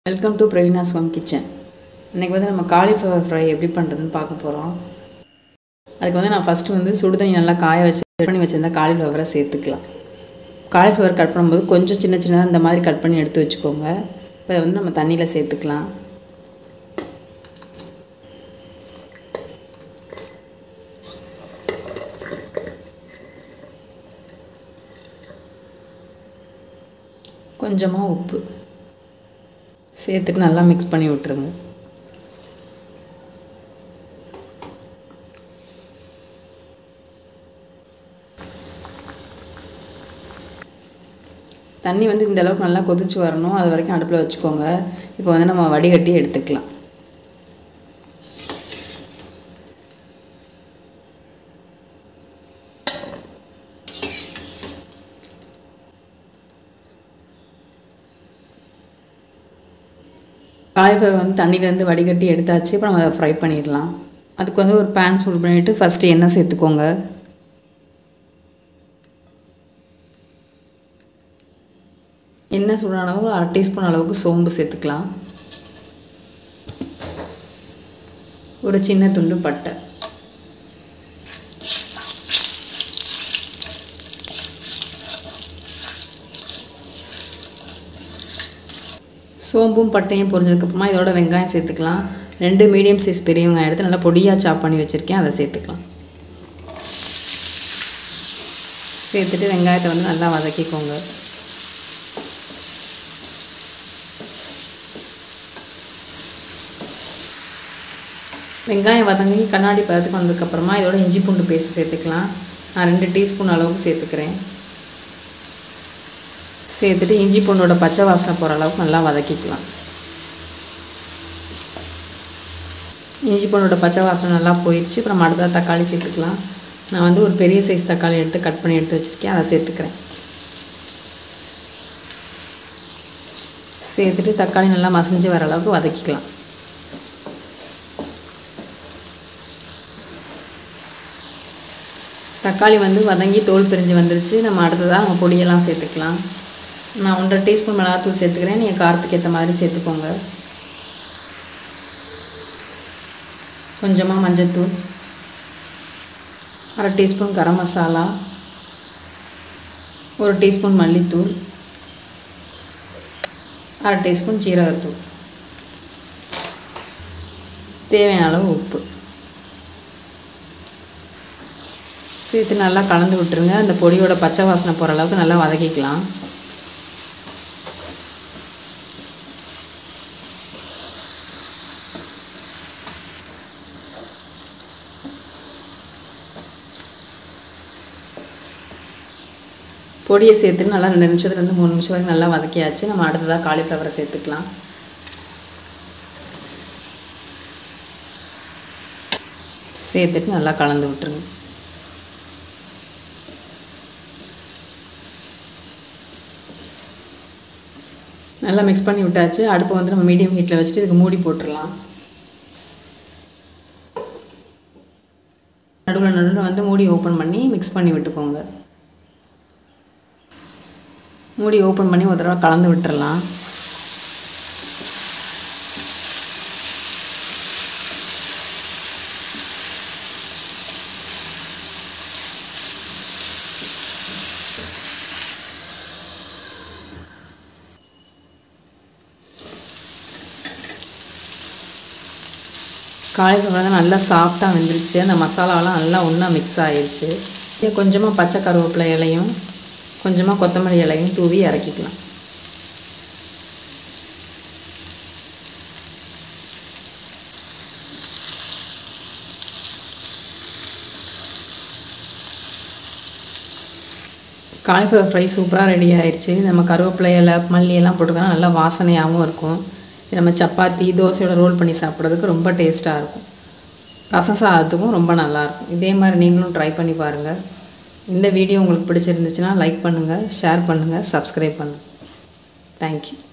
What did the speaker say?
welcome to Praveena's home kitchen இன்றைக்கி வந்து நம்ம காலிஃப்ளவர் ஃப்ரை எப்படி பண்ணுறதுன்னு பார்க்க போகிறோம் அதுக்கு வந்து நான் ஃபஸ்ட்டு வந்து சுடு தண்ணி நல்லா காய வச்சு கட் பண்ணி வச்சுருந்தா காலிஃப்ளவரை சேர்த்துக்கலாம் காலிஃப்ளவர் கட் பண்ணும்போது கொஞ்சம் சின்ன சின்னதாக இந்த மாதிரி கட் பண்ணி எடுத்து வச்சுக்கோங்க இப்போ வந்து நம்ம தண்ணியில் சேர்த்துக்கலாம் கொஞ்சமாக உப்பு சேர்த்துட்டு நல்லா மிக்ஸ் பண்ணி விட்ருங்க தண்ணி வந்து இந்த அளவுக்கு நல்லா கொதிச்சு வரணும் அது வரைக்கும் அடுப்பில் வச்சுக்கோங்க இப்போ வந்து நம்ம வடிகட்டி எடுத்துக்கலாம் காலிஃப்ளவர் வந்து தண்ணியிலேருந்து வடிகட்டி எடுத்தாச்சு இப்போ நம்ம அதை ஃப்ரை பண்ணிடலாம் அதுக்கு வந்து ஒரு பேன் சூடு பண்ணிவிட்டு ஃபஸ்ட்டு எண்ணெய் சேர்த்துக்கோங்க எண்ணெய் சூடானதும் ஒரு அரை டீஸ்பூன் அளவுக்கு சோம்பு சேர்த்துக்கலாம் ஒரு சின்ன துண்டு பட்டை சோம்பும் பட்டையும் பொரிஞ்சதுக்கப்புறமா இதோட வெங்காயம் சேர்த்துக்கலாம் ரெண்டு மீடியம் சைஸ் பெரிய வெங்காயம் எடுத்து நல்லா பொடியாக சாப் பண்ணி வச்சுருக்கேன் அதை சேர்த்துக்கலாம் சேர்த்துட்டு வெங்காயத்தை வந்து நல்லா வதக்கிக்கோங்க வெங்காயம் வதங்கி கண்ணாடி பதத்துக்கு வந்ததுக்கப்புறமா இதோட இஞ்சி பூண்டு பேஸ்ட் சேர்த்துக்கலாம் நான் ரெண்டு டீஸ்பூன் அளவுக்கு சேர்த்துக்கிறேன் சேர்த்துட்டு இஞ்சி பூண்டோட பச்சை வாசனை போகிற அளவுக்கு நல்லா வதக்கிக்கலாம் இஞ்சி பூண்டோட பச்சை வாசனை நல்லா போயிடுச்சு அப்புறம் அடுத்ததாக தக்காளி சேர்த்துக்கலாம் நான் வந்து ஒரு பெரிய சைஸ் தக்காளி எடுத்து கட் பண்ணி எடுத்து வச்சுருக்கேன் அதை சேர்த்துக்கிறேன் சேர்த்துட்டு தக்காளி நல்லா மசிஞ்சு வர அளவுக்கு வதக்கிக்கலாம் தக்காளி வந்து வதங்கி தோல் பிரிஞ்சு வந்துருச்சு நம்ம அடுத்ததாக நம்ம பொடியெல்லாம் சேர்த்துக்கலாம் நான் ஒன்றரை டீஸ்பூன் மிளகாத்தூள் சேர்த்துக்கிறேன் நீங்கள் காரத்துக்கு ஏற்ற மாதிரி சேர்த்துக்கோங்க கொஞ்சமாக மஞ்சள்தூள் அரை டீஸ்பூன் கரம் மசாலா ஒரு டீஸ்பூன் மல்லித்தூள் அரை டீஸ்பூன் ஜீரகத்தூள் தேவையான அளவு உப்பு சேர்த்து நல்லா கலந்து விட்டுருங்க அந்த பொடியோட பச்சை வாசனை போகிற அளவுக்கு நல்லா வதக்கிக்கலாம் பொடியை சேர்த்துட்டு நல்லா ரெண்டு நிமிஷத்துலேருந்து மூணு நிமிஷம் வரைக்கும் நல்லா வதக்கியாச்சு நம்ம அடுத்ததாக காலிஃப்ளவரை சேர்த்துக்கலாம் சேர்த்துட்டு நல்லா கலந்து விட்டுருங்க நல்லா மிக்ஸ் பண்ணி விட்டாச்சு அடுப்பை வந்து நம்ம மீடியம் ஹீட்டில் வச்சுட்டு இதுக்கு மூடி போட்டுடலாம் நடுவில் நடுவில் வந்து மூடி ஓப்பன் பண்ணி மிக்ஸ் பண்ணி விட்டுக்கோங்க மூடி ஓப்பன் பண்ணி ஒரு தடவை கலந்து விட்டுறலாம் காலிஃப்ளவர் வந்து நல்லா சாஃப்டாக வெந்துருச்சு அந்த மசாலாவெல்லாம் நல்லா ஒன்றா மிக்ஸ் ஆகிடுச்சு இது கொஞ்சமாக பச்சை கருவேப்பிலை இலையும் கொஞ்சமாக கொத்தமல்லி இலையும் தூவி இறக்கிக்கலாம் காலிஃப்ளவர் ஃப்ரை சூப்பராக ரெடி ஆயிடுச்சு நம்ம கருவேப்பிலை இலை மல்லி எல்லாம் போட்டுக்கலாம் நல்லா வாசனையாகவும் இருக்கும் நம்ம சப்பாத்தி தோசையோட ரோல் பண்ணி சாப்பிட்றதுக்கு ரொம்ப டேஸ்ட்டாக இருக்கும் ரசம் சாதத்துக்கும் ரொம்ப நல்லாயிருக்கும் இதே மாதிரி நீங்களும் ட்ரை பண்ணி பாருங்கள் இந்த வீடியோ உங்களுக்கு பிடிச்சிருந்துச்சுன்னா லைக் பண்ணுங்கள் ஷேர் பண்ணுங்கள் சப்ஸ்கிரைப் பண்ணுங்கள் தேங்க்யூ